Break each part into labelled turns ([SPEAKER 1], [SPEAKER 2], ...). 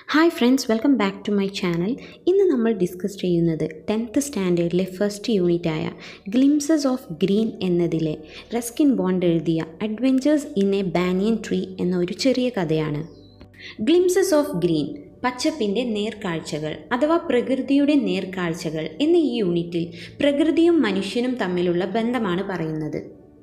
[SPEAKER 1] Hi friends welcome back to my channel ഇന്ന് നമ്മൾ discuss ചെയ്യുന്നത് ടെൻത്ത് സ്റ്റാൻഡേർഡിലെ ഫസ്റ്റ് യൂണിറ്റായ ഗ്ലിംസസ് ഓഫ് ഗ്രീൻ എന്നതിലെ റസ്കിൻ ബോണ്ട് എഴുതിയ adventures in a banyan tree എന്ന ഒരു ചെറിയ കഥയാണ് ഗ്ലിംസസ് ഓഫ് ഗ്രീൻ പച്ചപ്പിൻ്റെ നേർക്കാഴ്ചകൾ അഥവാ പ്രകൃതിയുടെ നേർക്കാഴ്ചകൾ എന്ന ഈ യൂണിറ്റിൽ പ്രകൃതിയും മനുഷ്യനും തമ്മിലുള്ള ബന്ധമാണ് പറയുന്നത്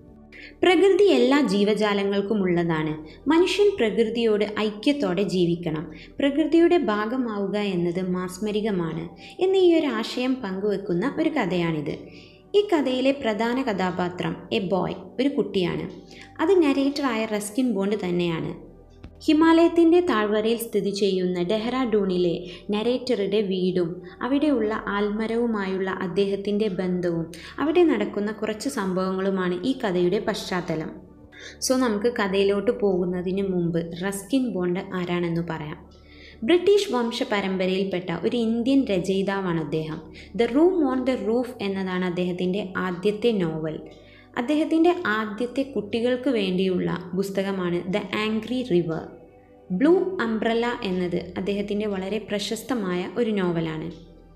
[SPEAKER 1] പ്രകൃതി എല്ലാ ജീവജാലങ്ങൾക്കും ഉള്ളതാണ് മനുഷ്യൻ പ്രകൃതിയോട് ഐക്യത്തോടെ ജീവിക്കണം പ്രകൃതിയുടെ ഭാഗമാവുക എന്നത് മാസ്മരികമാണ് എന്ന ഈ ഒരു ആശയം പങ്കുവെക്കുന്ന ഒരു കഥയാണിത് ഈ കഥയിലെ പ്രധാന കഥാപാത്രം എ ബോയ് ഒരു കുട്ടിയാണ് അത് നരേറ്ററായ റസ്കിൻ ബോണ്ട് തന്നെയാണ് ഹിമാലയത്തിൻ്റെ താഴ്വരയിൽ സ്ഥിതി ചെയ്യുന്ന ഡെഹ്റാഡൂണിലെ നരേറ്ററുടെ വീടും അവിടെയുള്ള ആൽമരവുമായുള്ള അദ്ദേഹത്തിൻ്റെ ബന്ധവും അവിടെ നടക്കുന്ന കുറച്ച് സംഭവങ്ങളുമാണ് ഈ കഥയുടെ പശ്ചാത്തലം സോ നമുക്ക് കഥയിലോട്ട് പോകുന്നതിന് മുമ്പ് റസ്കിൻ ബോണ്ട് ആരാണെന്ന് പറയാം ബ്രിട്ടീഷ് വംശ പരമ്പരയിൽപ്പെട്ട ഒരു ഇന്ത്യൻ രചയിതാവാണ് അദ്ദേഹം the room on the roof എന്നതാണ് അദ്ദേഹത്തിൻ്റെ ആദ്യത്തെ നോവൽ അദ്ദേഹത്തിൻ്റെ ആദ്യത്തെ കുട്ടികൾക്ക് വേണ്ടിയുള്ള പുസ്തകമാണ് the angry river blue umbrella എന്നത് അദ്ദേഹത്തിൻ്റെ വളരെ പ്രശസ്തമായ ഒരു നോവലാണ്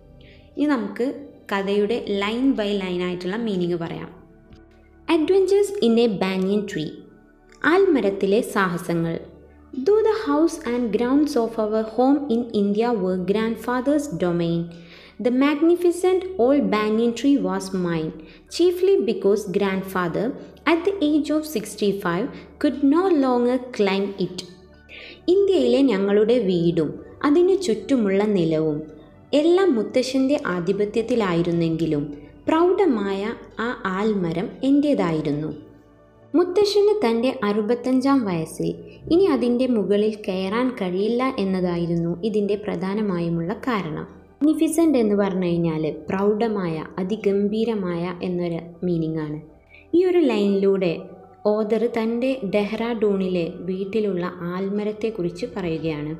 [SPEAKER 1] ഇനി നമുക്ക് കഥയുടെ ലൈൻ ബൈ ലൈൻ ആയിട്ടുള്ള മീനിങ് പറയാം adventures in a banyan tree ആൽമരത്തിലെ സാഹസങ്ങൾ though the house and grounds of our home in India our grandfather's domain The magnificent old banyan tree was mine, chiefly because grandfather, at the age of 65, could no longer climb it. ഇന്ത്യയിലെ ഞങ്ങളുടെ വീടും അതിനു ചുറ്റുമുള്ള നിലവും എല്ലാം മുത്തശ്ശൻ്റെ ആധിപത്യത്തിലായിരുന്നെങ്കിലും പ്രൗഢമായ ആ ആൽമരം എൻ്റേതായിരുന്നു മുത്തശ്ശന് തൻ്റെ അറുപത്തഞ്ചാം വയസ്സിൽ ഇനി അതിൻ്റെ മുകളിൽ കയറാൻ കഴിയില്ല എന്നതായിരുന്നു ഇതിൻ്റെ പ്രധാനമായുമുള്ള കാരണം മാഗ്നിഫിസൻ്റ് എന്ന് പറഞ്ഞു കഴിഞ്ഞാൽ പ്രൗഢമായ അതിഗംഭീരമായ എന്നൊരു മീനിങ് ആണ് ഈ ഒരു ലൈനിലൂടെ ഓദർ തൻ്റെ ഡെഹ്റാഡൂണിലെ വീട്ടിലുള്ള ആൽമരത്തെക്കുറിച്ച് പറയുകയാണ്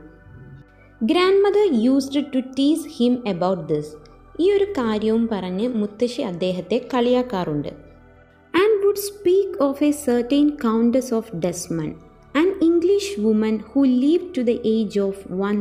[SPEAKER 1] grandmother used to tease him about this ഈ ഒരു കാര്യവും പറഞ്ഞ് മുത്തശ്ശി അദ്ദേഹത്തെ കളിയാക്കാറുണ്ട് and would speak of a certain countess of Desmond an English woman who lived to the age of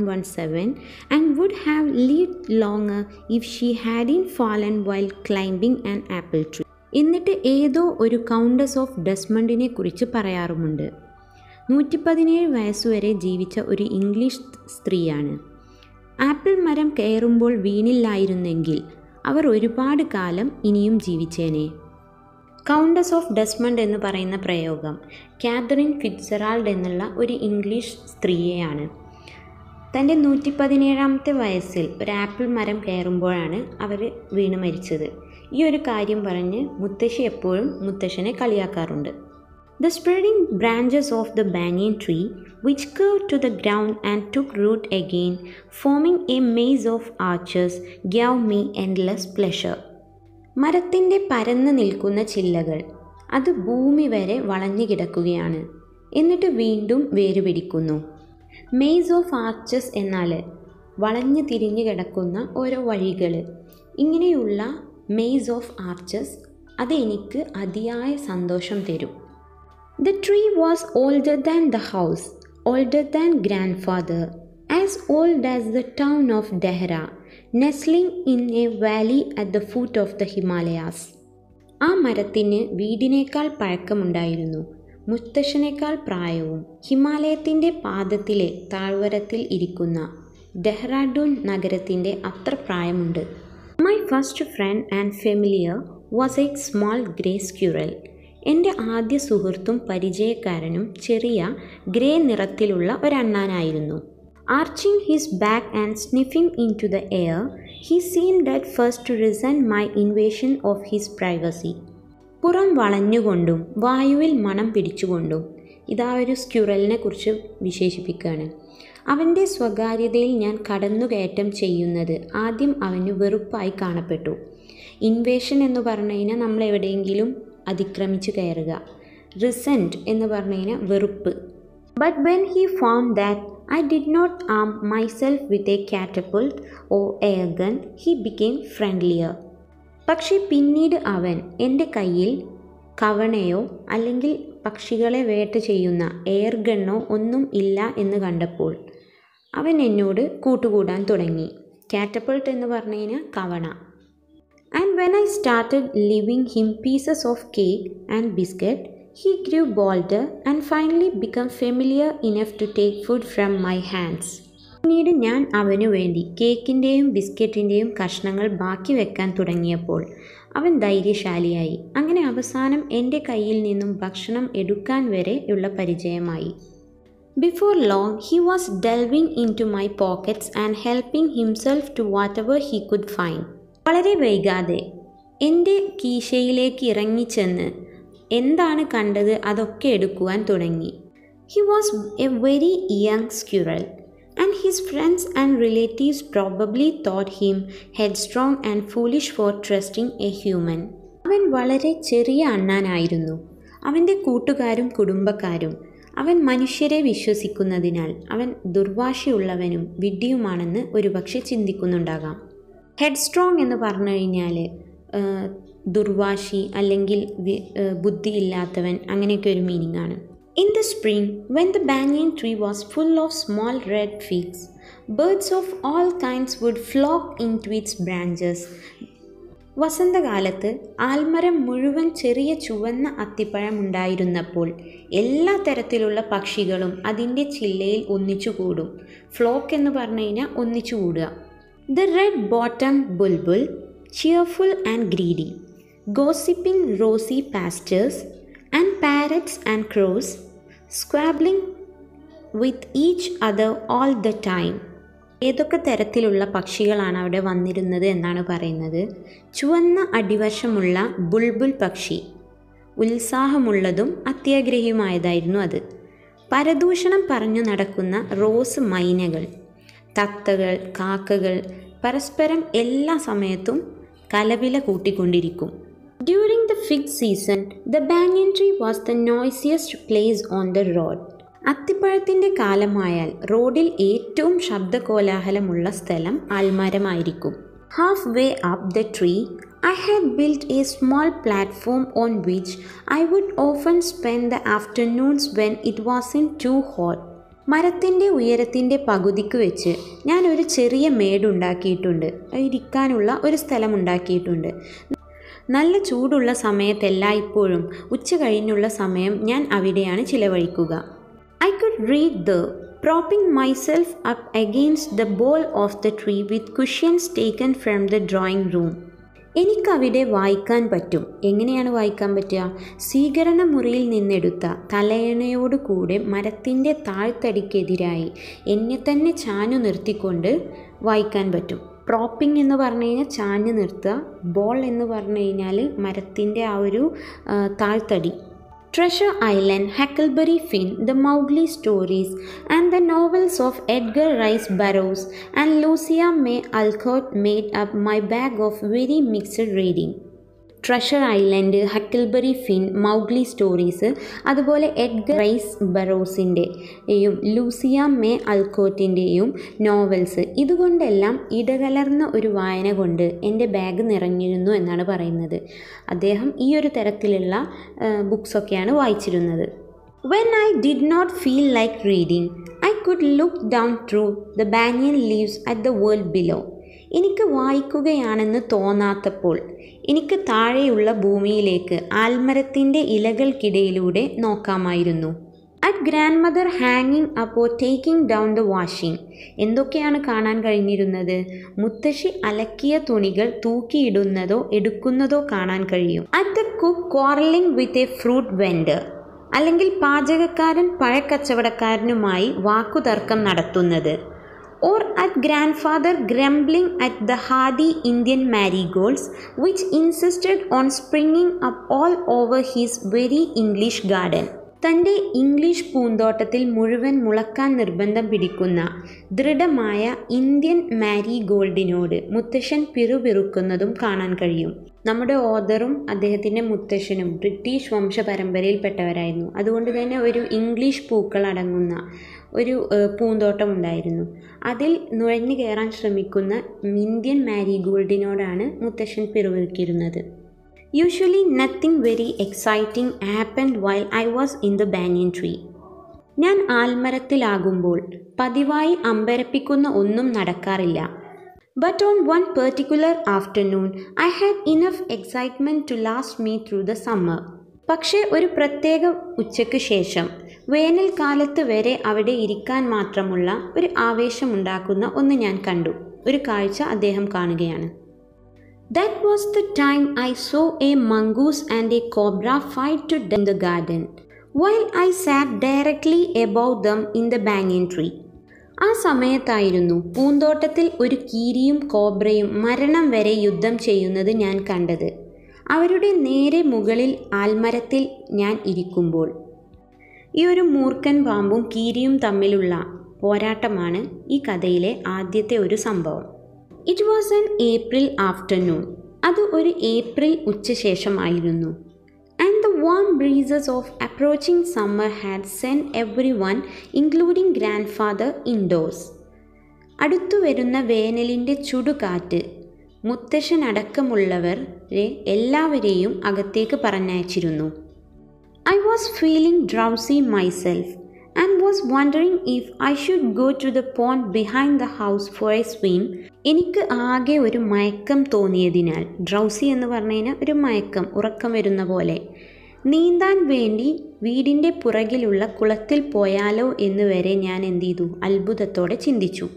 [SPEAKER 1] 117 and would have lived longer if she hadn't fallen while climbing an apple tree. എന്നിട്ട് ഏതോ ഒരു countess of ഡെസ്മണ്ടിനെ കുറിച്ച് പറയാറുമുണ്ട് നൂറ്റി പതിനേഴ് വയസ്സുവരെ ജീവിച്ച ഒരു English സ്ത്രീയാണ് ആപ്പിൾ മരം കയറുമ്പോൾ വീണില്ലായിരുന്നെങ്കിൽ അവർ ഒരുപാട് കാലം ഇനിയും ജീവിച്ചേനെ കൗണ്ടസ് ഓഫ് ഡെസ്മണ്ട് എന്ന് പറയുന്ന പ്രയോഗം കാതറിൻ ഫിറ്റ്സറാൾഡ് എന്നുള്ള ഒരു ഇംഗ്ലീഷ് സ്ത്രീയെയാണ് തൻ്റെ നൂറ്റി പതിനേഴാമത്തെ വയസ്സിൽ ഒരു ആപ്പിൾ മരം കയറുമ്പോഴാണ് അവർ വീണ് മരിച്ചത് ഈ ഒരു കാര്യം പറഞ്ഞ് മുത്തശ്ശി എപ്പോഴും മുത്തശ്ശനെ കളിയാക്കാറുണ്ട് the spreading branches of the banyan tree which curve to the ground and took root again forming a maze of arches gave me endless pleasure മരത്തിൻ്റെ പരന്നു നിൽക്കുന്ന ചില്ലകൾ അത് ഭൂമി വരെ വളഞ്ഞു കിടക്കുകയാണ് എന്നിട്ട് വീണ്ടും വേരുപിടിക്കുന്നു മെയ്സ് ഓഫ് ആർച്ചസ് എന്നാൽ വളഞ്ഞു തിരിഞ്ഞു കിടക്കുന്ന ഓരോ വഴികൾ ഇങ്ങനെയുള്ള മെയ്സ് ഓഫ് ആർച്ചസ് അത് എനിക്ക് അതിയായ സന്തോഷം തരും the tree was older than the house older than grandfather as old as the town of Dehra nestling in a valley at the foot of the Himalayas ആ മരത്തിന് വീടിനേക്കാൾ പഴക്കമുണ്ടായിരുന്നു മുത്തശ്ശനേക്കാൾ പ്രായവും ഹിമാലയത്തിൻ്റെ പാദത്തിലെ താഴ്വരത്തിൽ ഇരിക്കുന്ന ഡെഹ്റാഡൂൺ നഗരത്തിൻ്റെ അത്ര പ്രായമുണ്ട് my first friend and familiar was a small grey squirrel എൻ്റെ ആദ്യ സുഹൃത്തും പരിചയക്കാരനും ചെറിയ ഗ്രേ നിറത്തിലുള്ള ഒരണ്ണാനായിരുന്നു Arching his back and sniffing into the air, he seemed at first to resent my invasion of his privacy. പുറം വളഞ്ഞുകൊണ്ടും വായുവിൽ മണം പിടിച്ചുകൊണ്ടും ഇതാ ഒരു സ്ക്യുറലിനെ കുറിച്ച് വിശേഷിപ്പിക്കുകയാണ് അവൻ്റെ സ്വകാര്യതയിൽ ഞാൻ കടന്നുകയറ്റം ചെയ്യുന്നത് ആദ്യം അവന് വെറുപ്പായി കാണപ്പെട്ടു ഇൻവേഷൻ എന്ന് പറഞ്ഞു കഴിഞ്ഞാൽ നമ്മൾ എവിടെയെങ്കിലും അതിക്രമിച്ച് കയറുക റിസെൻറ്റ് എന്ന് പറഞ്ഞു കഴിഞ്ഞാൽ വെറുപ്പ് but when he found that I did not arm myself with a catapult or air gun. He became friendlier. പക്ഷേ പിന്നീട് അവൻ എൻ്റെ കയ്യിൽ കവണയോ അല്ലെങ്കിൽ പക്ഷികളെ വേട്ട ചെയ്യുന്ന എയർ ഗണ്ണോ ഒന്നും ഇല്ല എന്ന് കണ്ടപ്പോൾ അവൻ എന്നോട് കൂട്ടുകൂടാൻ തുടങ്ങി കാറ്റപ്പൾട്ട് എന്ന് പറഞ്ഞു കഴിഞ്ഞാൽ കവണ and when I started living him pieces of cake and biscuit he grew bolder and finally become familiar enough to take food from my hands പിന്നീട് ഞാൻ അവനു വേണ്ടി കേക്കിൻ്റെയും ബിസ്ക്കറ്റിൻ്റെയും കഷ്ണങ്ങൾ ബാക്കി വെക്കാൻ തുടങ്ങിയപ്പോൾ അവൻ ധൈര്യശാലിയായി അങ്ങനെ അവസാനം എൻ്റെ കയ്യിൽ നിന്നും ഭക്ഷണം എടുക്കാൻ വരെ ഉള്ള പരിചയമായി before long he was delving into my pockets and helping himself to whatever he could find വളരെ വൈകാതെ എൻ്റെ കീശയിലേക്ക് ഇറങ്ങിച്ചെന്ന് എന്താണ് കണ്ടത് അതൊക്കെ എടുക്കുവാൻ തുടങ്ങി he was a very young squirrel and his friends and relatives probably thought him headstrong and foolish for trusting a human. അവൻ വളരെ ചെറിയ അണ്ണാനായിരുന്നു അവൻ്റെ കൂട്ടുകാരും കുടുംബക്കാരും അവൻ മനുഷ്യരെ വിശ്വസിക്കുന്നതിനാൽ അവൻ ദുർവാശിയുള്ളവനും വിഡ്ഢിയുമാണെന്ന് ഒരുപക്ഷെ ചിന്തിക്കുന്നുണ്ടാകാം ഹെഡ് സ്ട്രോങ് എന്ന് പറഞ്ഞു കഴിഞ്ഞാൽ ദുർവാശി അല്ലെങ്കിൽ ബുദ്ധിയില്ലാത്തവൻ അങ്ങനെയൊക്കെ ഒരു മീനിങ് ആണ് In the spring, when the banyan tree was full of small red figs, birds of all kinds would flock into its branches. വസന്തകാലത്ത് ആൽമരം മുഴുവൻ ചെറിയ ചുവന്ന അത്തിപ്പഴം ഉണ്ടായിരുന്നപ്പോൾ എല്ലാ തരത്തിലുള്ള പക്ഷികളും അതിൻ്റെ ചില്ലയിൽ ഒന്നിച്ചുകൂടും ഫ്ലോക്ക് എന്ന് പറഞ്ഞു കഴിഞ്ഞാൽ ഒന്നിച്ചുകൂടുക the red bottom bulbul cheerful and greedy gossiping rosy pastors and parrots and crows squabbling with each other all the time ഏതൊക്കെ തരത്തിലുള്ള പക്ഷികളാണ് അവിടെ വന്നിരുന്നത് എന്നാണ് പറയുന്നത് ചുവന്ന അടിവശമുള്ള ബുൾബുൾ പക്ഷി ഉത്സാഹമുള്ളതും അത്യാഗ്രഹിയുമായതായിരുന്നു അത് പരദൂഷണം പറഞ്ഞു നടക്കുന്ന റോസ് മൈനകൾ തത്തകൾ കാക്കകൾ പരസ്പരം എല്ലാ സമയത്തും കലവില കൂട്ടിക്കൊണ്ടിരിക്കും During the fig season, the banyan tree was the noisiest place on the road. അത്തിപ്പഴത്തിൻ്റെ കാലമായാൽ റോഡിൽ ഏറ്റവും ശബ്ദകോലാഹലമുള്ള സ്ഥലം ആൽമരമായിരിക്കും halfway up the tree I had built a small platform on which I would often spend the afternoons when it was in too hot മരത്തിൻ്റെ ഉയരത്തിൻ്റെ പകുതിക്ക് വെച്ച് ഞാൻ ഒരു ചെറിയ മേടുണ്ടാക്കിയിട്ടുണ്ട് ഇരിക്കാനുള്ള ഒരു സ്ഥലം ഉണ്ടാക്കിയിട്ടുണ്ട് നല്ല ചൂടുള്ള സമയത്തെല്ലായ്പ്പോഴും ഉച്ച കഴിഞ്ഞുള്ള സമയം ഞാൻ അവിടെയാണ് ചിലവഴിക്കുക I could read the propping myself up against the bole of the tree with cushions taken from the drawing room എനിക്കവിടെ വായിക്കാൻ പറ്റും എങ്ങനെയാണ് വായിക്കാൻ പറ്റുക സ്വീകരണ മുറിയിൽ നിന്നെടുത്ത തലയണയോട് കൂടെ മരത്തിൻ്റെ താഴ്ത്തടിക്കെതിരായി എന്നെ തന്നെ ചാഞ്ഞു നിർത്തിക്കൊണ്ട് വായിക്കാൻ പറ്റും പ്രോപ്പിംഗ് എന്ന് പറഞ്ഞു കഴിഞ്ഞാൽ ചാഞ്ഞ് നിർത്തുക ബോൾ എന്ന് പറഞ്ഞു കഴിഞ്ഞാൽ മരത്തിൻ്റെ ആ ഒരു താഴ്ത്തടി Treasure Island Huckleberry Finn the Mowgli stories and the novels of Edgar Rice Burroughs and Louisa May Alcott made up my bag of very mixed reading Treasure Island Huckleberry Finn Mowgli stories അതുപോലെ Edgar Rice ബറോസിൻ്റെയും Louisa May അൽക്കോട്ടിൻ്റെയും novels ഇതുകൊണ്ടെല്ലാം ഇടകലർന്ന ഒരു വായന കൊണ്ട് എൻ്റെ bag നിറഞ്ഞിരുന്നു എന്നാണ് പറയുന്നത് അദ്ദേഹം ഈ ഒരു തരത്തിലുള്ള ബുക്സൊക്കെയാണ് വായിച്ചിരുന്നത് when I did not feel like reading I could look down through the banyan leaves at the world below എനിക്ക് വായിക്കുകയാണെന്ന് തോന്നാത്തപ്പോൾ എനിക്ക് താഴെയുള്ള ഭൂമിയിലേക്ക് ആൽമരത്തിൻ്റെ ഇലകൾക്കിടയിലൂടെ നോക്കാമായിരുന്നു അറ്റ് ഗ്രാൻഡ് മദർ ഹാങ്ങിങ് അപ്പോ ടേക്കിംഗ് ഡൗൺ ദ വാഷിംഗ് എന്തൊക്കെയാണ് കാണാൻ കഴിഞ്ഞിരുന്നത് മുത്തശ്ശി അലക്കിയ തുണികൾ തൂക്കിയിടുന്നതോ എടുക്കുന്നതോ കാണാൻ കഴിയും at the cook quarrelling with a fruit vendor അല്ലെങ്കിൽ പാചകക്കാരൻ പഴക്കച്ചവടക്കാരനുമായി വാക്കുതർക്കം നടത്തുന്നത് or at grandfather grumbling at the hardy Indian marigolds which insisted on springing up all over his very English garden. തൻ്റെ ഇംഗ്ലീഷ് പൂന്തോട്ടത്തിൽ മുഴുവൻ മുളക്കാൻ നിർബന്ധം പിടിക്കുന്ന ദൃഢമായ ഇന്ത്യൻ മാരിഗോൾഡിനോട് മുത്തശ്ശൻ പിറുപിറുക്കുന്നതും കാണാൻ കഴിയും നമ്മുടെ ഓദറും അദ്ദേഹത്തിൻ്റെ മുത്തശ്ശനും ബ്രിട്ടീഷ് വംശപരമ്പരയിൽപ്പെട്ടവരായിരുന്നു അതുകൊണ്ട് തന്നെ ഒരു ഇംഗ്ലീഷ് പൂക്കൾ അടങ്ങുന്ന ഒരു പൂന്തോട്ടം ഉണ്ടായിരുന്നു അതിൽ നുഴഞ്ഞു കയറാൻ ശ്രമിക്കുന്ന ഇന്ത്യൻ മാരിഗോൾഡിനോടാണ് മുത്തശ്ശൻ പിറുപിറുക്കിയിരുന്നത് usually nothing very exciting happened while I was in the banyan tree ഞാൻ ആൽമരത്തിലാകുമ്പോൾ പതിവായി അമ്പരപ്പിക്കുന്ന ഒന്നും നടക്കാറില്ല but on one particular afternoon I had enough excitement to last me through the summer പക്ഷേ ഒരു പ്രത്യേക ഉച്ചയ്ക്ക് ശേഷം വേനൽക്കാലത്ത് വരെ അവിടെ ഇരിക്കാൻ മാത്രമുള്ള ഒരു ആവേശമുണ്ടാക്കുന്ന ഒന്ന് ഞാൻ കണ്ടു ഒരു കാഴ്ച അദ്ദേഹം കാണുകയാണ് that was the time I saw a mongoose and a cobra fight to in the garden while I sat directly above them in the banyan tree ആ സമയത്തായിരുന്നു പൂന്തോട്ടത്തിൽ ഒരു കീരിയും കോബ്രയും മരണം വരെ യുദ്ധം ചെയ്യുന്നത് ഞാൻ കണ്ടത് അവരുടെ നേരെ മുകളിൽ ആൽമരത്തിൽ ഞാൻ ഇരിക്കുമ്പോൾ ഈ ഒരു മൂർഖൻ പാമ്പും കീരിയും തമ്മിലുള്ള പോരാട്ടമാണ് ഈ കഥയിലെ ആദ്യത്തെ ഒരു സംഭവം it was an April afternoon അത് ഒരു ഏപ്രിൽ ഉച്ചശേഷമായിരുന്നു and the warm breezes of approaching summer had sent everyone including grandfather indoors അടുത്തു വരുന്ന വേനലിൻ്റെ ചുടുകാറ്റ് മുത്തശ്ശനടക്കമുള്ളവരെ എല്ലാവരെയും അകത്തേക്ക് പറഞ്ഞയച്ചിരുന്നു I was feeling drowsy myself and was wondering if I should go to the pond behind the house for a swim എനിക്ക് ആകെ ഒരു മയക്കം തോന്നിയതിനാൽ ഡ്രൗസി എന്ന് പറഞ്ഞു കഴിഞ്ഞാൽ ഒരു മയക്കം ഉറക്കം വരുന്ന പോലെ നീന്താൻ വേണ്ടി വീടിൻ്റെ പുറകിലുള്ള കുളത്തിൽ പോയാലോ എന്ന് വരെ ഞാൻ എന്ത് ചെയ്തു അത്ഭുതത്തോടെ ചിന്തിച്ചു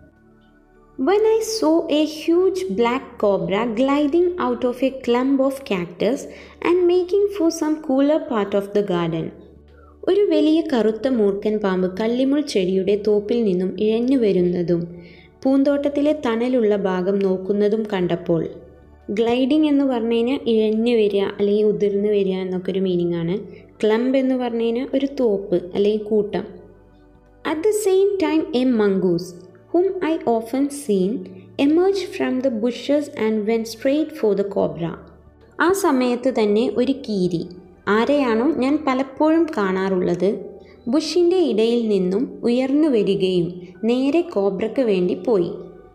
[SPEAKER 1] When I saw a huge black cobra gliding out of a clump of cactus and making for some cooler part of the garden. ഒരു വലിയ കറുത്ത മൂർഖൻ പാമ്പ് കള്ളിമുൾ ചെടിയുടെ തോപ്പിൽ നിന്നും ഇഴഞ്ഞു വരുന്നതും പൂന്തോട്ടത്തിലെ തണലുള്ള ഭാഗം നോക്കുന്നതും കണ്ടപ്പോൾ ഗ്ലൈഡിംഗ് എന്ന് പറഞ്ഞു കഴിഞ്ഞാൽ ഇഴഞ്ഞു വരിക അല്ലെങ്കിൽ ഉതിർന്നു വരിക എന്നൊക്കെ ഒരു മീനിങ് ആണ് ക്ലംബ് എന്ന് പറഞ്ഞു കഴിഞ്ഞാൽ ഒരു തോപ്പ് അല്ലെങ്കിൽ കൂട്ടം at the same time a mongoose whom I often seen, emerged from the bushes and went straight for the cobra. ആ സമയത്ത് തന്നെ ഒരു കീരി ആരെയാണോ ഞാൻ പലപ്പോഴും കാണാറുള്ളത് ബുഷിൻ്റെ ഇടയിൽ നിന്നും ഉയർന്നു വരികയും നേരെ കോബ്രയ്ക്ക് വേണ്ടി പോയി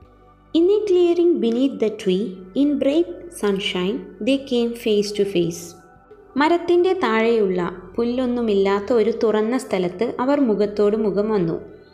[SPEAKER 1] in a clearing beneath the tree in bright sunshine they came face to face മരത്തിൻ്റെ താഴെയുള്ള പുല്ലൊന്നുമില്ലാത്ത ഒരു തുറന്ന സ്ഥലത്ത് അവർ മുഖത്തോട് മുഖം വന്നു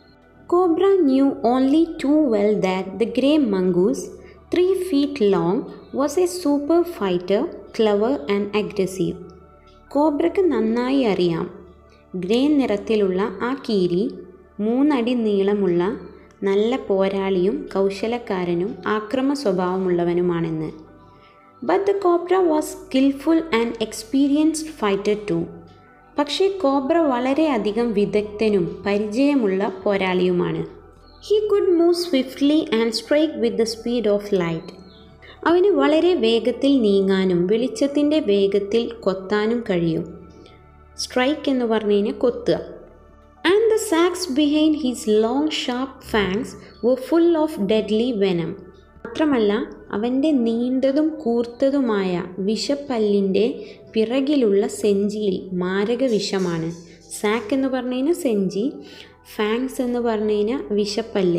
[SPEAKER 1] Cobra knew only too well that the grey mongoose, three feet long, was a super fighter, clever and aggressive. കോബ്രയ്ക്ക് നന്നായി അറിയാം ഗ്രേ നിറത്തിലുള്ള ആ കീരി മൂന്നടി നീളമുള്ള നല്ല പോരാളിയും കൗശലക്കാരനും ആക്രമ സ്വഭാവമുള്ളവനുമാണെന്ന് but the cobra was skilful and experienced fighter too പക്ഷേ കോബ്ര വളരെയധികം വിദഗ്ധനും പരിചയമുള്ള പോരാളിയുമാണ് he could move swiftly and strike with the speed of light അവന് വളരെ വേഗത്തിൽ നീങ്ങാനും വെളിച്ചത്തിൻ്റെ വേഗത്തിൽ കൊത്താനും കഴിയും സ്ട്രൈക്ക് എന്ന് പറഞ്ഞു കഴിഞ്ഞാൽ കൊത്തുക and the sacs behind his long sharp fangs were full of deadly venom മാത്രമല്ല അവൻ്റെ നീണ്ടതും കൂർത്തതുമായ വിഷപ്പല്ലിൻ്റെ പിറകിലുള്ള സെഞ്ചിയിൽ മാരക വിഷമാണ് സാക്ക് എന്ന് പറഞ്ഞു കഴിഞ്ഞാൽ സെഞ്ചി ഫാങ്സ് എന്ന് പറഞ്ഞു കഴിഞ്ഞാൽ വിഷപ്പല്ല്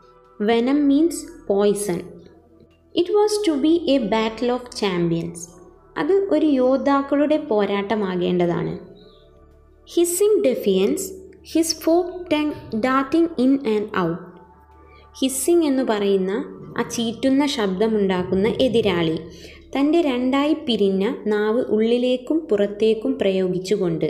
[SPEAKER 1] venom means poison it was to be a battle of champions അത് ഒരു യോദ്ധാക്കളുടെ പോരാട്ടമാകേണ്ടതാണ് hissing defiance his forked tongue darting in and out hissing എന്ന് പറയുന്ന ആ ചീറ്റുന്ന ശബ്ദമുണ്ടാക്കുന്ന എതിരാളി തൻ്റെ രണ്ടായി പിരിഞ്ഞ നാവ് ഉള്ളിലേക്കും പുറത്തേക്കും പ്രയോഗിച്ചുകൊണ്ട്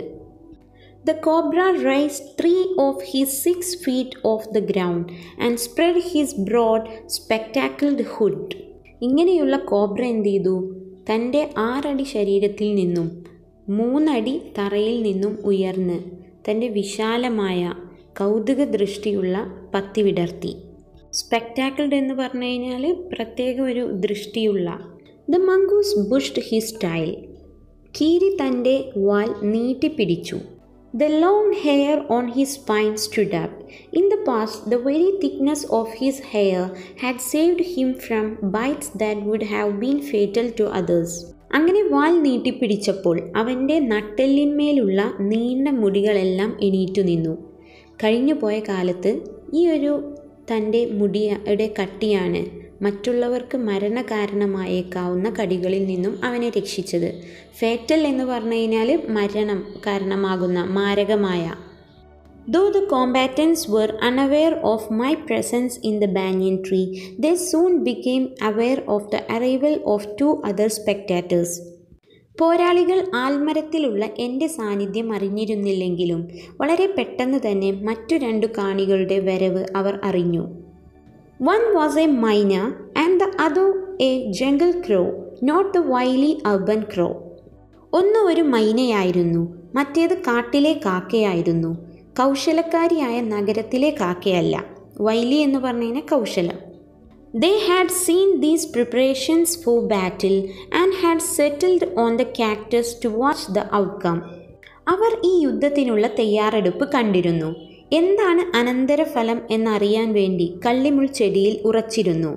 [SPEAKER 1] the cobra rise three of his six feet off the ground and spread his broad spectacled hood ഇങ്ങനെയുള്ള കോബ്ര എന്ത് ചെയ്തു തൻ്റെ ആറടി ശരീരത്തിൽ നിന്നും മൂന്നടി തറയിൽ നിന്നും ഉയർന്ന് തൻ്റെ വിശാലമായ കൗതുക ദൃഷ്ടിയുള്ള പത്തി വിടർത്തി സ്പെക്ടാക്കിൾഡ് എന്ന് പറഞ്ഞു കഴിഞ്ഞാൽ പ്രത്യേക ഒരു ദൃഷ്ടിയുള്ള the mongoose bushed his tail കീരി തൻ്റെ വാൽ നീട്ടിപ്പിടിച്ചു the long hair on his spine stood up in the past the very thickness of his hair had saved him from bites that would have been fatal to others അങ്ങനെ വാൽ നീട്ടിപ്പിടിച്ചപ്പോൾ അവൻ്റെ നട്ടെല്ലിന്മേലുള്ള നീണ്ട മുടികളെല്ലാം എണീറ്റു നിന്നു കഴിഞ്ഞു പോയ കാലത്ത് ഈ ഒരു തൻ്റെ മുടിയുടെ കട്ടിയാണ് മറ്റുള്ളവർക്ക് മരണകാരണമായേക്കാവുന്ന കടികളിൽ നിന്നും അവനെ രക്ഷിച്ചത് ഫേറ്റൽ എന്ന് പറഞ്ഞു കഴിഞ്ഞാൽ മരണം കാരണമാകുന്ന മാരകമായ Though the combatants were unaware of my presence in the banyan tree, they soon became aware of the arrival of two other spectators. പോരാളികൾ ആൽമരത്തിലുള്ള എൻ്റെ സാന്നിധ്യം അറിഞ്ഞിരുന്നില്ലെങ്കിലും വളരെ പെട്ടെന്ന് തന്നെ മറ്റു രണ്ടു കാണികളുടെ വരവ് അവർ അറിഞ്ഞു one was a myna and the other a jungle crow not the wily urban crow ഒന്ന് ഒരു മൈനയായിരുന്നു മറ്റേത് കാട്ടിലെ കാക്കയായിരുന്നു കൗശലക്കാരിയായ നഗരത്തിലെ കാക്കയല്ല വൈലി എന്ന് പറഞ്ഞു കഴിഞ്ഞാൽ കൗശലം they had seen these preparations for battle and had settled on the cactus to watch the outcome അവർ ഈ യുദ്ധത്തിനുള്ള തയ്യാറെടുപ്പ് കണ്ടിരുന്നു എന്താണ് അനന്തരഫലം എന്നറിയാൻ വേണ്ടി കള്ളിമുൾ ചെടിയിൽ ഉറച്ചിരുന്നു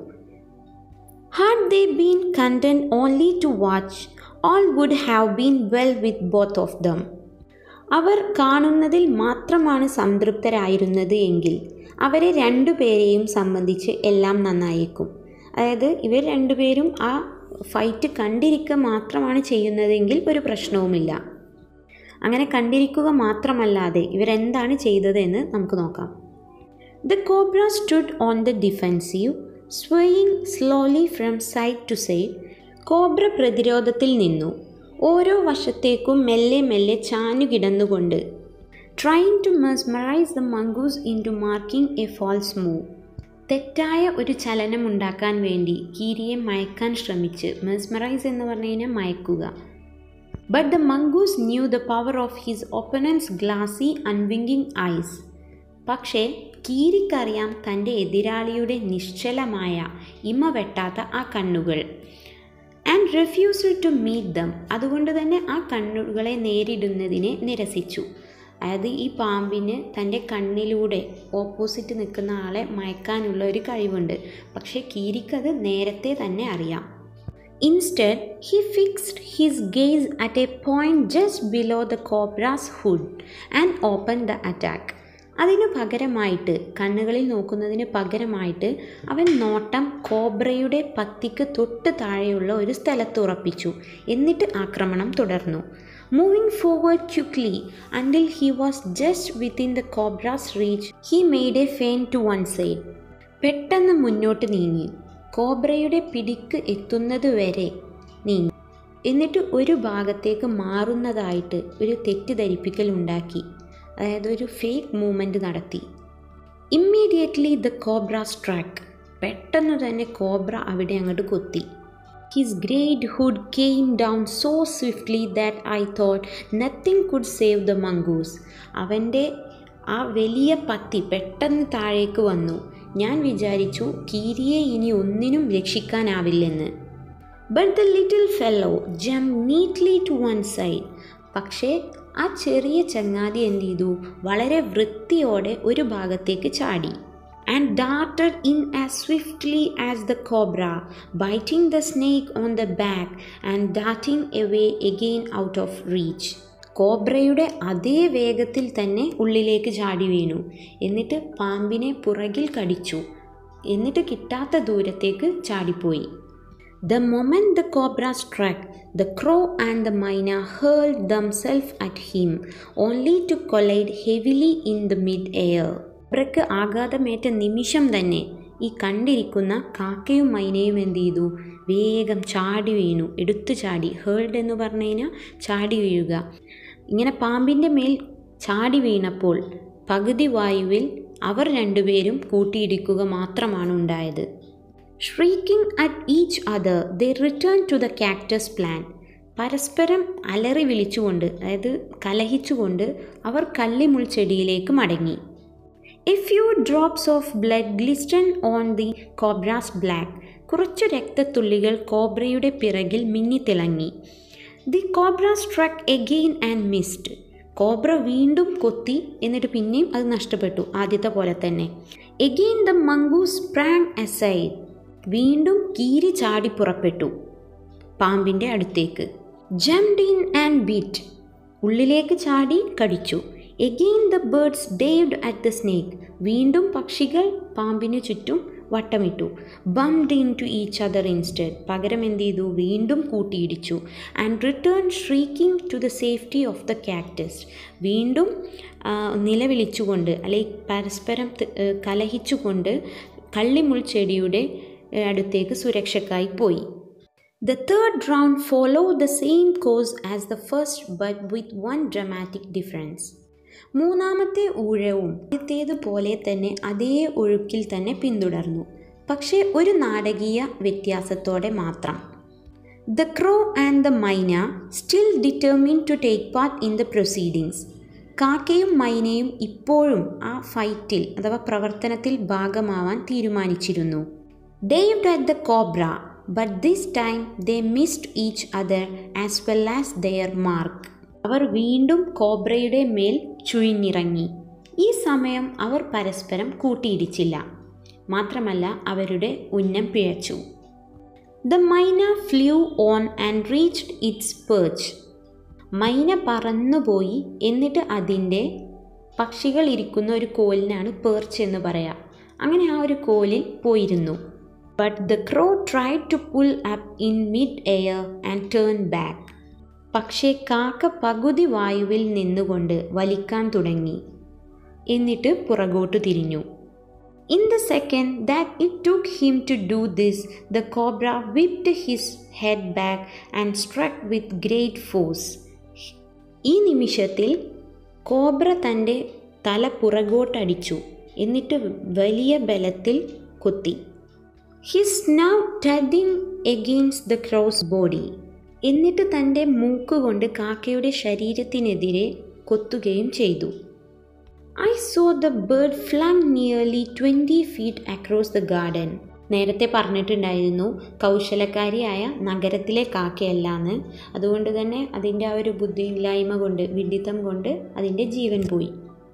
[SPEAKER 1] had they been content only to watch all would have been well with both of them അവർ കാണുന്നതിൽ മാത്രമാണ് സംതൃപ്തരായിരുന്നത് എങ്കിൽ അവരെ രണ്ടുപേരെയും സംബന്ധിച്ച് എല്ലാം നന്നായേക്കും അതായത് ഇവർ രണ്ടുപേരും ആ ഫൈറ്റ് കണ്ടിരിക്കുക മാത്രമാണ് ചെയ്യുന്നതെങ്കിൽ ഒരു പ്രശ്നവുമില്ല അങ്ങനെ കണ്ടിരിക്കുക മാത്രമല്ലാതെ ഇവരെന്താണ് ചെയ്തതെന്ന് നമുക്ക് നോക്കാം the cobra stood on the defensive swaying slowly from side to side cobra പ്രതിരോധത്തിൽ നിന്നു ഓരോ വശത്തേക്കും മെല്ലെ മെല്ലെ ചാഞ്ഞു കിടന്നുകൊണ്ട് trying to mesmerize the mongoose into making a false move തെറ്റായ ഒരു ചലനം ഉണ്ടാക്കാൻ വേണ്ടി കീരിയെ മയക്കാൻ ശ്രമിച്ച് മെസ്മറൈസ് എന്ന് പറഞ്ഞു കഴിഞ്ഞാൽ മയക്കുക but the mongoose knew the power of his opponent's glassy unwinking eyes പക്ഷേ കീരിക്കറിയാം തൻ്റെ എതിരാളിയുടെ നിശ്ചലമായ ഇമ വെട്ടാത്ത ആ കണ്ണുകൾ and refused to meet them അതുകൊണ്ട് തന്നെ ആ കണ്ണുകളെ നേരിടുന്നതിനെ നിരസിച്ചു അതായത് ഈ പാമ്പിന് തൻ്റെ കണ്ണിലൂടെ ഓപ്പോസിറ്റ് നിൽക്കുന്ന ആളെ മയക്കാനുള്ള ഒരു കഴിവുണ്ട് പക്ഷേ കീരിക്കത് നേരത്തെ തന്നെ അറിയാം instead he fixed his gaze at a point just below the cobra's hood and open the attack അതിനു പകരമായിട്ട് കണ്ണുകളിൽ നോക്കുന്നതിന് പകരമായിട്ട് അവൻ നോട്ടം കോബ്രയുടെ പത്തിക്ക് തൊട്ട് താഴെയുള്ള ഒരു സ്ഥലത്ത് ഉറപ്പിച്ചു എന്നിട്ട് ആക്രമണം തുടർന്നു moving forward quickly until he was just within the cobra's reach he made a feint to one side പെട്ടെന്ന് മുന്നോട്ട് നീങ്ങി കോബ്രയുടെ പിടിക്ക് എത്തുന്നത് വരെ നീങ്ങി എന്നിട്ട് ഒരു ഭാഗത്തേക്ക് മാറുന്നതായിട്ട് ഒരു തെറ്റിദ്ധരിപ്പിക്കൽ ഉണ്ടാക്കി അതായത് ഒരു ഫേക്ക് മൂവ്മെൻറ്റ് നടത്തി ഇമ്മീഡിയറ്റ്ലി ദ കോബ്ര സ്ട്രാക്ക് പെട്ടെന്ന് തന്നെ കോബ്ര അവിടെ അങ്ങോട്ട് കൊത്തി his great hood came down so swiftly that I thought nothing could save the mongoose അവൻ്റെ ആ വലിയ പത്തി പെട്ടെന്ന് താഴേക്ക് വന്നു ഞാൻ വിചാരിച്ചു കീരിയെ ഇനി ഒന്നിനും രക്ഷിക്കാനാവില്ലെന്ന് but the little fellow jumped neatly to one side പക്ഷേ ആ ചെറിയ ചങ്ങാതി എന്ത് ചെയ്തു വളരെ വൃത്തിയോടെ ഒരു ഭാഗത്തേക്ക് ചാടി and darted in as swiftly as the cobra biting the snake on the back and darting away again out of reach കോബ്രയുടെ അതേ വേഗത്തിൽ തന്നെ ഉള്ളിലേക്ക് ചാടി വീണു എന്നിട്ട് പാമ്പിനെ പുറകിൽ കടിച്ചു എന്നിട്ട് കിട്ടാത്ത ദൂരത്തേക്ക് ചാടിപ്പോയി The moment the cobra struck, the crow and the myna hurled themselves at him, only to collide heavily in the mid-air. കോബ്രയ്ക്ക് ആഘാതമേറ്റ നിമിഷം തന്നെ ഈ കണ്ടിരിക്കുന്ന കാക്കയും മൈനയും എന്ത് ചെയ്തു വേഗം ചാടി വീണു എടുത്തു ചാടി ഹേൾഡ് എന്ന് പറഞ്ഞു കഴിഞ്ഞാൽ ചാടി വീഴുക ഇങ്ങനെ പാമ്പിൻ്റെ മേൽ ചാടി വീണപ്പോൾ പകുതി വായുവിൽ അവർ രണ്ടുപേരും കൂട്ടിയിടിക്കുക മാത്രമാണ് ഉണ്ടായത് shrieking at each other they return to the cactus plant പരസ്പരം അലറി വിളിച്ചുകൊണ്ട് അതായത് കലഹിച്ചുകൊണ്ട് അവർ കള്ളിമുൾച്ചെടിയിലേക്ക് മടങ്ങി a few drops of blood glistened on the cobra's black കുറച്ചു രക്തത്തുള്ളികൾ കോബ്രയുടെ പിറകിൽ മിന്നിത്തിളങ്ങി the cobra struck again and missed cobra വീണ്ടും കൊത്തി എന്നിട്ട് പിന്നെയും അത് നഷ്ടപ്പെട്ടു ആദ്യത്തെ പോലെ തന്നെ again the mongoose sprang aside വീണ്ടും കീരി ചാടി പുറപ്പെട്ടു പാമ്പിൻ്റെ അടുത്തേക്ക് ജംഡ് ഇൻ ആൻഡ് ബീറ്റ് ഉള്ളിലേക്ക് ചാടി കടിച്ചു again the birds dived at the snake വീണ്ടും പക്ഷികൾ പാമ്പിനു ചുറ്റും വട്ടമിട്ടു bumped into each other instead പകരം എന്ത് ചെയ്തു വീണ്ടും കൂട്ടിയിടിച്ചു and return shrieking to the safety of the cactus വീണ്ടും ആ, നിലവിളിച്ചുകൊണ്ട് അല്ലെങ്കിൽ പരസ്പരം ത- ഏ, കലഹിച്ചുകൊണ്ട് കള്ളിമുൾച്ചെടിയുടെ ഏ, അടുത്തേക്ക് സുരക്ഷക്കായി പോയി the third round follow the same course as the first but with one dramatic difference മൂന്നാമത്തെ ഊഴവും ആദ്യത്തേതുപോലെ തന്നെ അതേ ഒഴുക്കിൽ തന്നെ പിന്തുടർന്നു പക്ഷേ ഒരു നാടകീയ വ്യത്യാസത്തോടെ മാത്രം the crow and the myna still determined to take part in the proceedings കാക്കയും മൈനയും ഇപ്പോഴും ആ ഫൈറ്റിൽ അഥവാ പ്രവർത്തനത്തിൽ ഭാഗമാവാൻ തീരുമാനിച്ചിരുന്നു dived at the cobra but this time they missed each other as well as their mark അവർ വീണ്ടും കോബ്രയുടെ മേൽ ചുഴിഞ്ഞിറങ്ങി ഈ സമയം അവർ പരസ്പരം കൂട്ടിയിടിച്ചില്ല മാത്രമല്ല അവരുടെ ഉന്നം പിഴച്ചു the myna flew on and reached its perch myna പറന്നുപോയി എന്നിട്ട് അതിൻ്റെ പക്ഷികൾ ഇരിക്കുന്ന ഒരു കോലിനാണ് പേർച്ച് എന്ന് പറയാം അങ്ങനെ ആ ഒരു കോലിൽ പോയിരുന്നു but the crow try to pull up in mid air and turn back പക്ഷേ കാക്ക പകുതി വായുവിൽ നിന്നുകൊണ്ട് വലിക്കാൻ തുടങ്ങി എന്നിട്ട് പുറകോട്ട് തിരിഞ്ഞു In the second that it took him to do this, the cobra whipped his head back and struck with great force. ഈ നിമിഷത്തിൽ കോബ്ര തൻ്റെ തല പുറകോട്ടടിച്ചു എന്നിട്ട് വലിയ ബലത്തിൽ കൊത്തി his nose thudding against the crow's body എന്നിട്ട് തൻ്റെ മൂക്കുകൊണ്ട് കാക്കയുടെ ശരീരത്തിനെതിരെ കൊത്തുകയും ചെയ്തു I saw the bird flung nearly twenty feet across the garden നേരത്തെ പറഞ്ഞിട്ടുണ്ടായിരുന്നു കൗശലക്കാരിയായ നഗരത്തിലെ കാക്കയല്ലാന്ന് അതുകൊണ്ട് തന്നെ അതിൻ്റെ ആ ഒരു ബുദ്ധിയില്ലായ്മ കൊണ്ട് വിഡിത്തം കൊണ്ട് അതിൻ്റെ ജീവൻ പോയി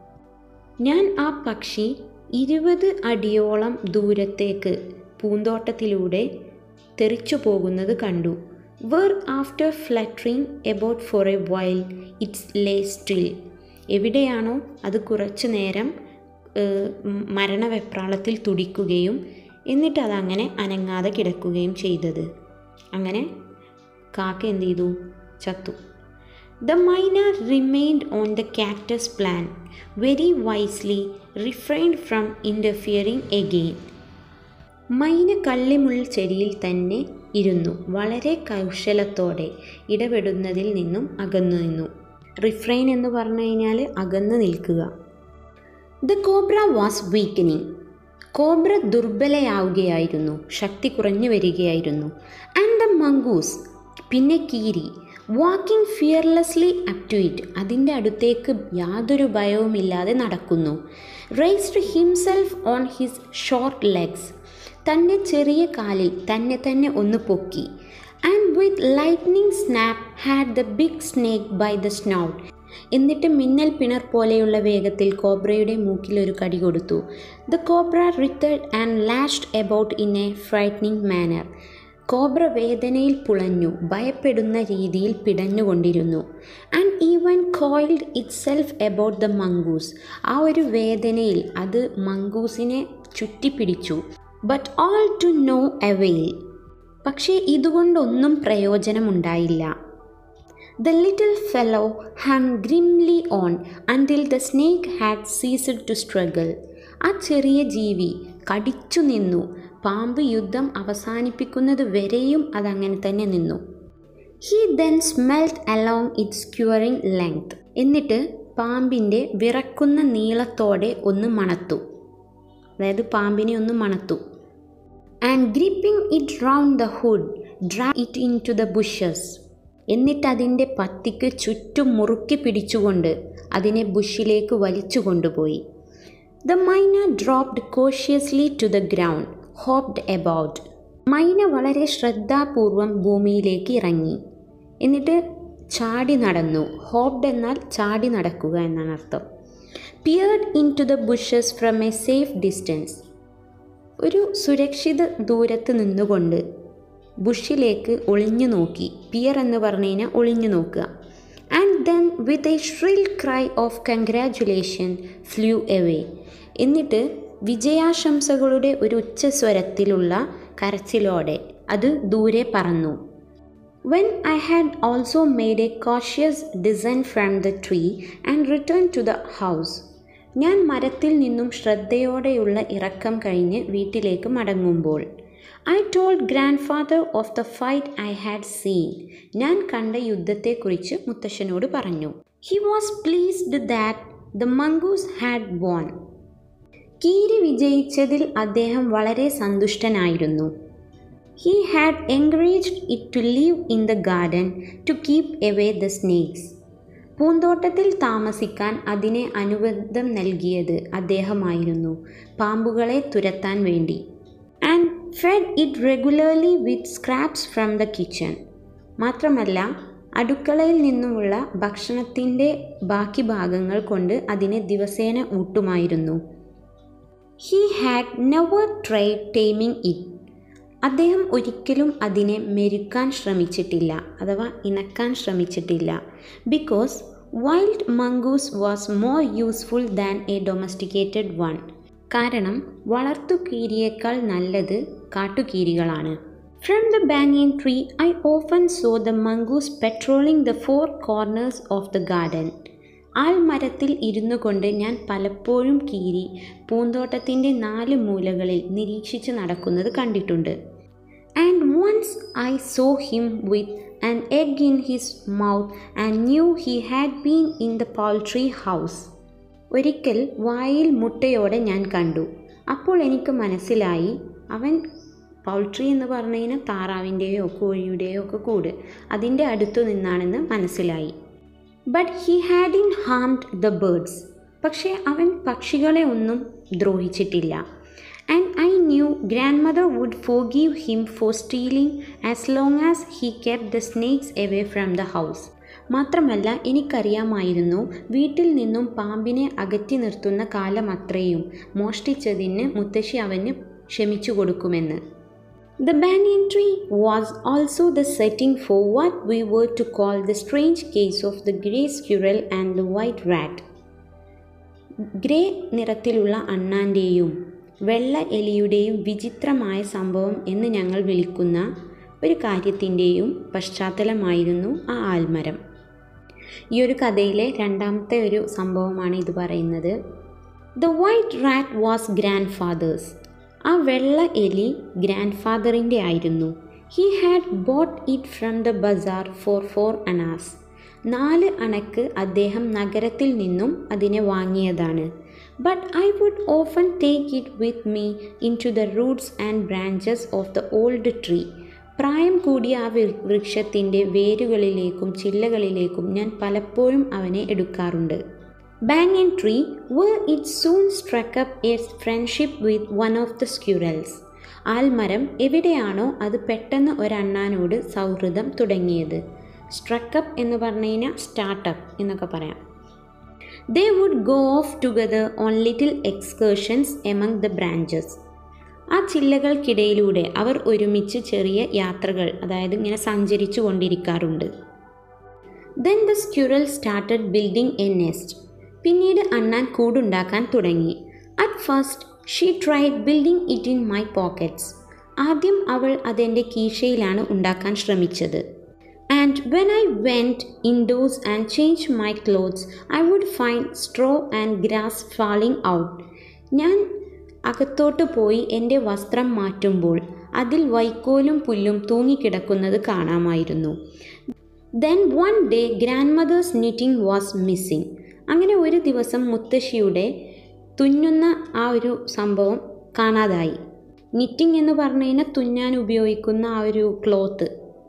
[SPEAKER 1] ഞാൻ ആ പക്ഷി ഇരുപത് അടിയോളം ദൂരത്തേക്ക് പൂന്തോട്ടത്തിലൂടെ തെറിച്ചു പോകുന്നത് കണ്ടു where after fluttering about for a while its lay still എവിടെയാണോ അത് കുറച്ചു നേരം ഏഹ്, ഉം, മരണവെപ്രാളത്തിൽ തുടിക്കുകയും എന്നിട്ട് അതങ്ങനെ അനങ്ങാതെ കിടക്കുകയും ചെയ്തത് അങ്ങനെ കാക്ക എന്ത് ചെയ്തു ചത്തു the myna remained on the cactus plant very wisely refrained from interfering again മൈന കള്ളിമുൾ ചെടിയിൽ തന്നെ ഇരുന്നു വളരെ കൗശലത്തോടെ ഇടപെടുന്നതിൽ നിന്നും അകന്നു നിന്നു റിഫ്രൈൻ എന്ന് പറഞ്ഞു കഴിഞ്ഞാൽ അകന്നു നിൽക്കുക the cobra was weakening cobra ദുർബലയാവുകയായിരുന്നു ശക്തി കുറഞ്ഞു വരികയായിരുന്നു ആൻഡ് ദ മംഗൂസ് പിന്നെ കീരി walking fearlessly up to it അതിൻ്റെ അടുത്തേക്ക് യാതൊരു ഭയവുമില്ലാതെ നടക്കുന്നു raised himself on his short legs തൻ്റെ ചെറിയ കാലിൽ തന്നെ തന്നെ ഒന്ന് പൊക്കി and with lightning snap had the big snake by the snout എന്നിട്ട് മിന്നൽ പിണർ പോലെയുള്ള വേഗത്തിൽ കോബ്രയുടെ മൂക്കിൽ ഒരു കടി കൊടുത്തു the cobra writhed and lashed about in a frightening manner cobra വേദനയിൽ പുളഞ്ഞു ഭയപ്പെടുന്ന രീതിയിൽ പിടഞ്ഞുകൊണ്ടിരുന്നു and even coiled itself about the mongoose ആ ഒരു വേദനയിൽ അത് മംഗൂസിനെ ചുറ്റിപ്പിടിച്ചു but all to no avail പക്ഷേ ഇതുകൊണ്ടൊന്നും പ്രയോജനമുണ്ടായില്ല the little fellow hung grimly on until the snake had ceased to struggle ആ ചെറിയ ജീവി കടിച്ചു നിന്നു പാമ്പ് യുദ്ധം അവസാനിപ്പിക്കുന്നത് വരെയും അതങ്ങനെ തന്നെ നിന്നു he then smelt along its quivering length എന്നിട്ട് പാമ്പിൻ്റെ വിറക്കുന്ന നീളത്തോടെ ഒന്ന് മണത്തു അതായത് പാമ്പിനെ ഒന്ന് മണത്തു and gripping it round the hood drag it into the bushes എന്നിട്ട് അതിൻ്റെ പത്തിക്ക് ചുറ്റും മുറുക്കി പിടിച്ചുകൊണ്ട് അതിനെ ബുഷിലേക്ക് വലിച്ചു കൊണ്ടുപോയി the myna dropped cautiously to the ground hopped about മൈന വളരെ ശ്രദ്ധാപൂർവം ഭൂമിയിലേക്ക് ഇറങ്ങി എന്നിട്ട് ചാടി നടന്നു ഹോപ്ഡ് എന്നാൽ ചാടി നടക്കുക എന്നാണ് അർത്ഥം peered into the bushes from a safe distance ഒരു സുരക്ഷിത ദൂരത്ത് നിന്നുകൊണ്ട് ബുഷിലേക്ക് ഒളിഞ്ഞു നോക്കി പിയർ എന്ന് പറഞ്ഞു കഴിഞ്ഞാൽ ഒളിഞ്ഞു നോക്കുക and then with a shrill cry of congratulation flew away എന്നിട്ട് വിജയാശംസകളുടെ ഒരു ഉച്ചസ്വരത്തിലുള്ള കരച്ചിലോടെ അത് ദൂരെ പറന്നു When I had also made a cautious descent from the tree and returned to the house, ഞാൻ മരത്തിൽ നിന്നും ശ്രദ്ധയോടെയുള്ള ഇറക്കം കഴിഞ്ഞ് വീട്ടിലേക്ക് മടങ്ങുമ്പോൾ I told grandfather of the fight I had seen ഞാൻ കണ്ട യുദ്ധത്തെക്കുറിച്ച് മുത്തശ്ശനോട് പറഞ്ഞു he was pleased that the mongoose had won കീരി വിജയിച്ചതിൽ അദ്ദേഹം വളരെ സന്തുഷ്ടനായിരുന്നു he had encouraged it to live in the garden to keep away the snakes പൂന്തോട്ടത്തിൽ താമസിക്കാൻ അതിനെ അനുബന്ധം നൽകിയത് അദ്ദേഹമായിരുന്നു പാമ്പുകളെ തുരത്താൻ വേണ്ടി and fed it regularly with scraps from the kitchen മാത്രമല്ല അടുക്കളയിൽ നിന്നുമുള്ള ഭക്ഷണത്തിൻ്റെ ബാക്കി ഭാഗങ്ങൾ കൊണ്ട് അതിനെ ദിവസേന ഊട്ടുമായിരുന്നു he had never try taming it അദ്ദേഹം ഒരിക്കലും അതിനെ മെരുക്കാൻ ശ്രമിച്ചിട്ടില്ല അഥവാ ഇണക്കാൻ ശ്രമിച്ചിട്ടില്ല because wild mongoose was more useful than a domesticated one കാരണം വളർത്തുകീരിയേക്കാൾ നല്ലത് കാട്ടുകീരികളാണ് from the banyan tree I often saw the mongoose patrolling the four corners of the garden ആൽമരത്തിൽ ഇരുന്നു കൊണ്ട് ഞാൻ പലപ്പോഴും കീരി പൂന്തോട്ടത്തിൻ്റെ നാല് മൂലകളിൽ നിരീക്ഷിച്ച് നടക്കുന്നത് കണ്ടിട്ടുണ്ട് and once I saw him with an egg in his mouth and knew he had been in the poultry house ഒരിക്കൽ വായിൽ മുട്ടയോടെ ഞാൻ കണ്ടു അപ്പോൾ എനിക്ക് മനസ്സിലായി അവൻ പൗൾട്രി എന്ന് പറഞ്ഞു കഴിഞ്ഞാൽ താറാവിൻ്റെയോ കോഴിയുടെയോ ഒക്കെ കൂട് അതിൻ്റെ അടുത്തു നിന്നാണെന്ന് മനസ്സിലായി but he had in harmed the birds പക്ഷേ അവൻ പക്ഷികളെ ഒന്നും ദ്രോഹിച്ചിട്ടില്ല and I knew grandmother would forgive him for stealing as long as he kept the snakes away from the house മാത്രമല്ല എനിക്കറിയാമായിരുന്നു വീട്ടിൽ നിന്നും പാമ്പിനെ അകറ്റി നിർത്തുന്ന കാലമത്രയും മോഷ്ടിച്ചതിന് മുത്തശ്ശി അവന് ക്ഷമിച്ചു കൊടുക്കുമെന്ന് The banyan tree was also the setting for what we were to call the strange case of the grey squirrel and the white rat. Grey നിറത്തിലുള്ള അണ്ണാൻ്റെയും വെള്ള എലിയുടെയും വിചിത്രമായ സംഭവം എന്ന് ഞങ്ങൾ വിളിക്കുന്ന ഒരു കാര്യത്തിൻ്റെയും പശ്ചാത്തലമായിരുന്നു ആ ആൽമരം ഈ ഒരു കഥയിലെ രണ്ടാമത്തെ ഒരു സംഭവമാണ് ഇത് പറയുന്നത് the white rat was grandfather's ആ വെള്ള എലി ഗ്രാൻഡ് ഫാദറിൻ്റെ ആയിരുന്നു he had bought it from the bazaar for four annas നാല് അണക്ക് അദ്ദേഹം നഗരത്തിൽ നിന്നും അതിനെ വാങ്ങിയതാണ് but I would often take it with me into the roots and branches of the old tree പ്രായം കൂടിയ ആ വൃക്ഷത്തിൻ്റെ വേരുകളിലേക്കും ചില്ലകളിലേക്കും ഞാൻ പലപ്പോഴും അവനെ എടുക്കാറുണ്ട് Banyan tree, where it soon struck up its friendship with one of the squirrels. ആൽമരം എവിടെയാണോ അത് പെട്ടെന്ന് ഒരണ്ണാനോട് സൗഹൃദം തുടങ്ങിയത് സ്ട്രക്കപ്പ് എന്ന് പറഞ്ഞു കഴിഞ്ഞാൽ സ്റ്റാർട്ടപ്പ് എന്നൊക്കെ പറയാം they would go off together on little excursions among the branches ആ ചില്ലകൾക്കിടയിലൂടെ അവർ ഒരുമിച്ച് ചെറിയ യാത്രകൾ അതായത് ഇങ്ങനെ സഞ്ചരിച്ചു കൊണ്ടിരിക്കാറുണ്ട് then the squirrel started building a nest പിന്നീട് അണ്ണാൻ കൂടുണ്ടാക്കാൻ തുടങ്ങി at first she tried building it in my pockets ആദ്യം അവൾ അതെൻ്റെ കീശയിലാണ് ഉണ്ടാക്കാൻ ശ്രമിച്ചത് and when I went indoors and change my clothes I would find straw and grass falling out ഞാൻ അകത്തോട്ട് പോയി എൻ്റെ വസ്ത്രം മാറ്റുമ്പോൾ അതിൽ വൈക്കോലും പുല്ലും തൂങ്ങിക്കിടക്കുന്നത് കാണാമായിരുന്നു then one day grandmother's knitting was missing അങ്ങനെ ഒരു ദിവസം മുത്തശ്ശിയുടെ തുന്നുന്ന ആ ഒരു സംഭവം കാണാതായി നിറ്റിംഗ് എന്ന് പറഞ്ഞു കഴിഞ്ഞാൽ തുന്നാൻ ഉപയോഗിക്കുന്ന ആ ഒരു cloth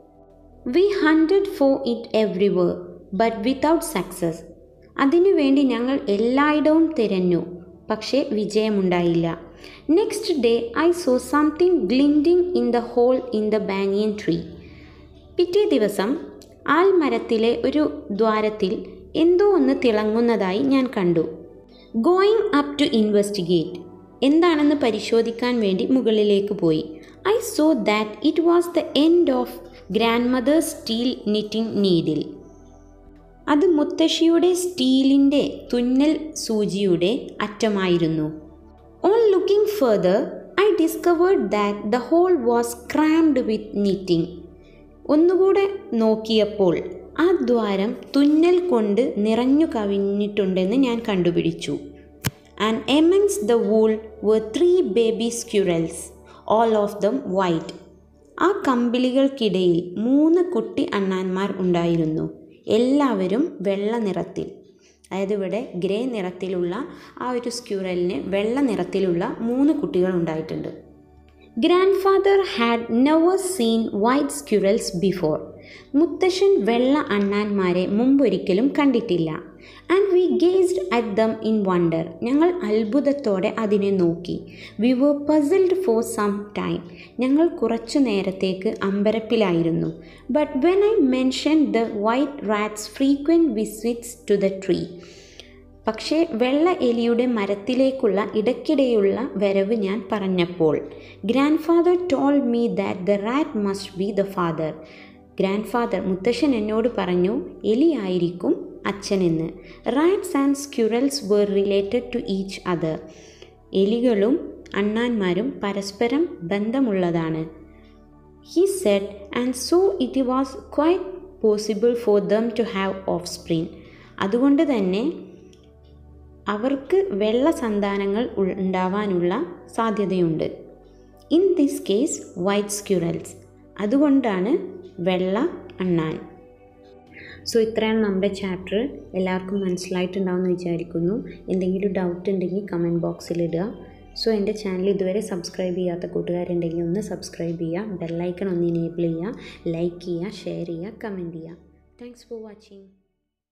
[SPEAKER 1] we hunted for it everywhere but without success അതിനുവേണ്ടി ഞങ്ങൾ എല്ലായിടവും തിരഞ്ഞു പക്ഷേ വിജയമുണ്ടായില്ല next day I saw something glinting in the hole in the banyan tree പിറ്റേ ദിവസം ആൽമരത്തിലെ ഒരു ദ്വാരത്തിൽ എന്തോ ഒന്ന് തിളങ്ങുന്നതായി ഞാൻ കണ്ടു ഗോയിങ് അപ്പ് ടു ഇൻവെസ്റ്റിഗേറ്റ് എന്താണെന്ന് പരിശോധിക്കാൻ വേണ്ടി മുകളിലേക്ക് പോയി I saw that it was the end of grandmother's steel knitting needle അത് മുത്തശ്ശിയുടെ സ്റ്റീലിൻ്റെ തുന്നൽ സൂചിയുടെ അറ്റമായിരുന്നു on looking further I discovered that the hole was crammed with knitting ഒന്നുകൂടെ നോക്കിയപ്പോൾ ആ ദ്വാരം തുന്നൽ കൊണ്ട് നിറഞ്ഞു കവിഞ്ഞിട്ടുണ്ടെന്ന് ഞാൻ കണ്ടുപിടിച്ചു and amongst the wool were three baby squirrels all of them white ആ കമ്പിളികൾക്കിടയിൽ മൂന്ന് കുട്ടി അണ്ണാന്മാർ ഉണ്ടായിരുന്നു എല്ലാവരും വെള്ള നിറത്തിൽ അതായത് ഇവിടെ ഗ്രേ നിറത്തിലുള്ള ആ ഒരു സ്ക്യൂറലിന് വെള്ള നിറത്തിലുള്ള മൂന്ന് കുട്ടികൾ ഉണ്ടായിട്ടുണ്ട് grandfather had never seen white squirrels before മുത്തശ്ശൻ വെള്ള അണ്ണാന്മാരെ മുമ്പൊരിക്കലും കണ്ടിട്ടില്ല and we gazed at them in wonder ഞങ്ങൾ അത്ഭുതത്തോടെ അതിനെ നോക്കി we were puzzled for some time ഞങ്ങൾ കുറച്ചു നേരത്തേക്ക് അമ്പരപ്പിലായിരുന്നു but when I mention the white rat's frequent visits to the tree പക്ഷേ വെള്ള എലിയുടെ മരത്തിലേക്കുള്ള ഇടയ്ക്കിടെയുള്ള വരവ് ഞാൻ പറഞ്ഞപ്പോൾ grandfather told me that the rat must be the father grand father മുത്തശ്ശൻ എന്നോട് പറഞ്ഞു എലി ആയിരിക്കും അച്ഛനെന്ന് rats and squirrels were related to each other എലികളും അണ്ണാന്മാരും പരസ്പരം ബന്ധമുള്ളതാണ് he said and so it was quite possible for them to have offspring അതുകൊണ്ട് തന്നെ അവർക്ക് വെള്ള സന്താനങ്ങൾ ഉണ്ടാവാനുള്ള സാധ്യതയുണ്ട് in this case white squirrels അതുകൊണ്ടാണ് വെള്ള അണ്ണാൻ സോ ഇത്രയാണ് നമ്മുടെ ചാപ്റ്റർ എല്ലാവർക്കും മനസ്സിലായിട്ടുണ്ടാവുമെന്ന് വിചാരിക്കുന്നു എന്തെങ്കിലും ഡൗട്ട് ഉണ്ടെങ്കിൽ കമൻറ്റ് ബോക്സിൽ ഇടുക സോ എൻ്റെ ചാനൽ ഇതുവരെ സബ്സ്ക്രൈബ് ചെയ്യാത്ത കൂട്ടുകാരുണ്ടെങ്കിൽ ഒന്ന് സബ്സ്ക്രൈബ് ചെയ്യുക ബെല്ലൈക്കൺ ഒന്ന് ഇനേബിൾ ചെയ്യുക ലൈക്ക് ചെയ്യുക ഷെയർ ചെയ്യുക കമൻറ്റ് ചെയ്യുക താങ്ക്സ് ഫോർ വാച്ചിങ്